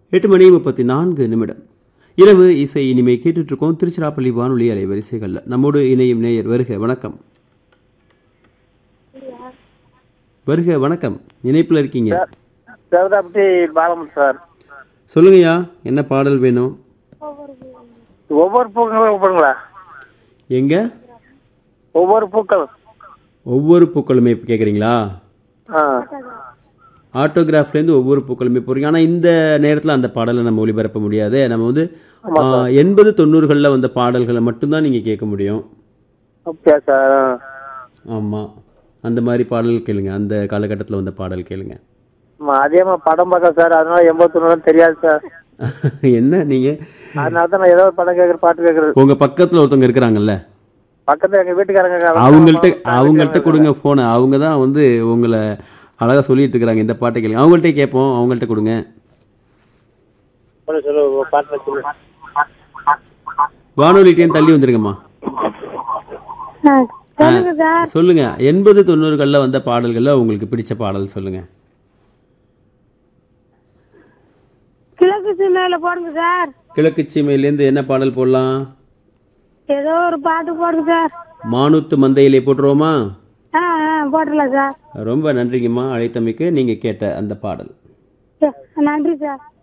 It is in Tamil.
எட்டு மணி முப்பத்தி நான்கு நிமிடம் இரவு இசை இனிமே கேட்டுட்டு இருக்கோம் திருச்சிராப்பள்ளி வானொலி அலைவரிசைகள்ல நம்மோடு இணையும் நேயர் வருக வணக்கம் வருக வணக்கம் இணைப்புல இருக்கீங்க தேவதாப்பட்டி பாலமுத்து சார் சொல்லுங்கய்யா என்ன பாடல் வேணும் ஒவ்வொரு பூக்களும் ஒவ்வொருங்களா எங்க ஒவ்வொரு பூக்கள் ஒவ்வொரு பூக்களுமே இப்போ கேட்குறீங்களா ஆ ஆட்டோகிராஃப்லேருந்து ஒவ்வொரு பூக்களுமே போகிறீங்க ஆனால் இந்த நேரத்தில் அந்த பாடலை நம்ம ஒளிபரப்ப முடியாது நம்ம வந்து ஆ, எண்பது தொண்ணூறுகளில் வந்த பாடல்களை மட்டும்தான் நீங்கள் கேட்க முடியும் அப்படியா சார் ஆ. ஆமாம் அந்த மாதிரி பாடல் கேளுங்க அந்த காலகட்டத்தில் வந்த பாடல் கேளுங்க ஆமா, அதிகமா படம் பார்க்க சார் அதனால எண்பத்தொன்னு தெரியாது சார் என்ன நீங்கள் அதனால தான் நான் ஏதோ ஒரு படம் கேட்குற பாட்டு கேட்கறது உங்கள் பக்கத்தில் ஒருத்தவங்க இருக்கிறாங்கல்ல பக்கத்துல எங்க வீட்டுக்காரங்க இருக்காங்க. அவங்கள்ட்ட அவங்கள்ட்ட கொடுங்க ஃபோனை அவங்க தான் வந்து உங்களை அழகாக சொல்லிட்டு இருக்கிறாங்க இந்த பாட்டை கேளுங்க அவங்கள்ட்ட கேட்போம் அவங்கள்ட்ட கொடுங்க சொல்லு, சொல்லு ஒரு பாட்டு சொல்லு வானொலிட்டேன்னு தள்ளி வந்துருங்கம்மா சொல்லுங்க சார் சொல்லுங்க எண்பது தொண்ணூறுகளில் வந்த பாடல்கள்ல உங்களுக்கு பிடிச்ச பாடல் சொல்லுங்க கிழக்கு சிமையில போடுங்க சார் கிழக்கு சீமையிலேருந்து என்ன பாடல் போடலாம் ஏதோ ஒரு பாட்டு போடுங்க சார் மானூத்து மந்தையிலே போட்டுருவோமா ஆ ஆ போட்டுடலாம் சார் ரொம்ப நன்றிங்கம்மா அழைத்தமைக்கு நீங்க கேட்ட அந்த பாடல் நன்றி சார்